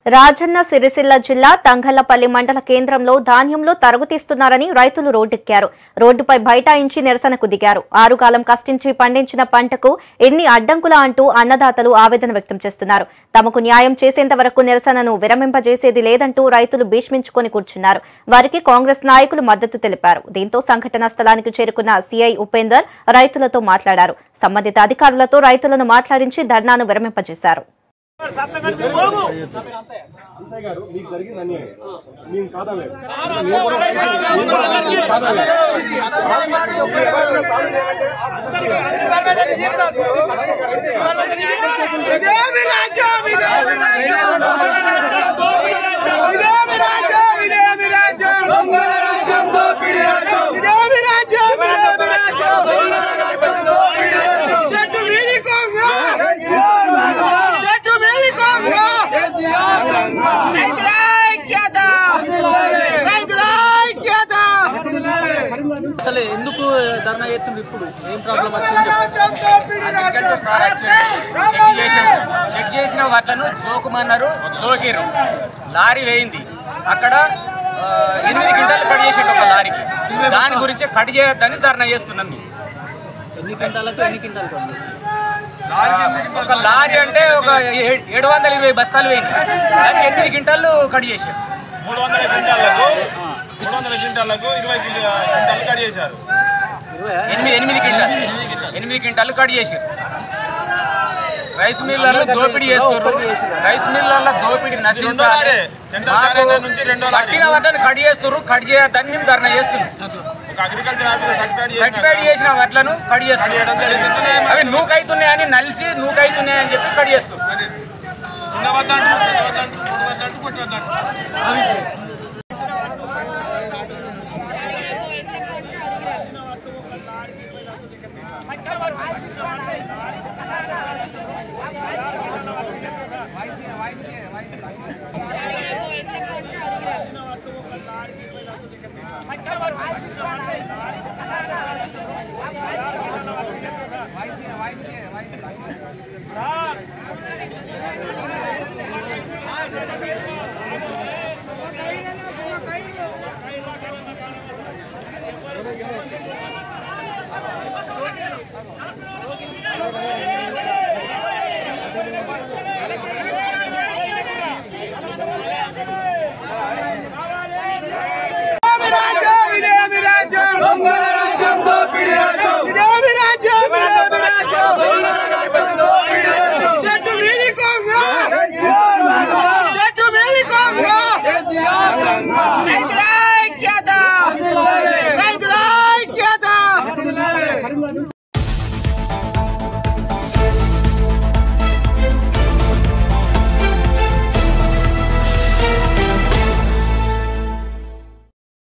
రాజన్న సిరిసిల్ల జిల్లా తంగళ్లపల్లి మండల కేంద్రంలో ధాన్యంలో తరుగుతీస్తున్నారని రైతులు రోడ్డెక్కారు రోడ్డుపై బైఠాయించి నిరసనకు దిగారు ఆరుగాలం కష్టించి పండించిన పంటకు ఎన్ని అడ్డంకులా అంటూ అన్నదాతలు ఆవేదన వ్యక్తం చేస్తున్నారు తమకు న్యాయం చేసేంత వరకు నిరసనను విరమింపజేసేది లేదంటూ రైతులు భీష్మించుకొని కూర్చున్నారు వారికి కాంగ్రెస్ నాయకులు మద్దతు తెలిపారు దీంతో సంఘటనా స్థలానికి చేరుకున్న సీఐ ఉపేందర్ రైతులతో మాట్లాడారు సంబంధిత అధికారులతో రైతులను మాట్లాడించి ధర్నాను విరమింపజేశారు అంతయ్య గారు మీకు జరిగింది అన్యాయం మేము కాదలేదు ఇదేమి రాజ్యం ఇదేమి రాజ్యం ఇదేమి రాజ్యం ఇదేమి రాజ్యం ఇదేమి రాజ్యం ఇదేమి రాజ్యం చెట్టు మీది కొంగ చెట్టు మీది కొంగ రైతుల ఐక్యత రైతుల ఐక్యత అసలు ఎందుకు ధర్నా చేస్తుంది ఇప్పుడు ఏం ప్రాబ్లం వచ్చింది అగ్రికల్చర్ సార్ వచ్చి చెక్ చేసారు చెక్ చేసిన వాటిలను జోకుమన్నారు జోకిరు లారీ వేయింది అక్కడ ఆ, ఎనిమిది క్వింటాలు కట్ చేసిండు ఒక లారీకి దాని గురించి కట్ చేయొద్దని ధర్నా చేస్తున్నాం మేము ఎన్ని క్వింటాలకు ఎన్ని క్వింటాలకు ఉంది? ఒక లారీ అంటే ఒక ఏ- ఏడు వందల ఇరవై బస్తాలు వేయింది దానికి ఎనిమిది క్వింటాలు కట్ చేశారు మూడు వందల క్వింటాలకు మూడు వందల క్వింటాలకు ఇరవై క్వింటాలు కట్ చేశారు ఇరవై ఎనిమిది ఎనిమిది క్వింటాలు ఎనిమిది క్వింటాలు కట్ చేశారు రైస్ మిల్లలో దోపిడీ చేస్తారు రైస్ మిల్లలో దోపిడీ రెండో లారీ. సెంట్రల్ కార్యాలయం నుంచి రెండో లారీ. పట్టిన వాటిని కట్ చేస్తారు కట్ చేయొద్దని మేము ధర్నా చేస్తున్నాం ఒక అగ్రికల్చర్ ఆఫీసర్ సర్టిఫైడ్ సర్టిఫైడ్ చేసిన వాటిలను కట్ చేయడం చేస్తారు జరుగుతుంది. అవి నూకైతున్నాయని నలిసి నూకైతున్నాయని చెప్పి కట్ చేస్తారు చిన్న వద్ద అంటారు, పెద్ద వద్ద అంటారు, పొడి వద్ద అంటారు, పొట్టి వద్ద అంటారు. రైతుల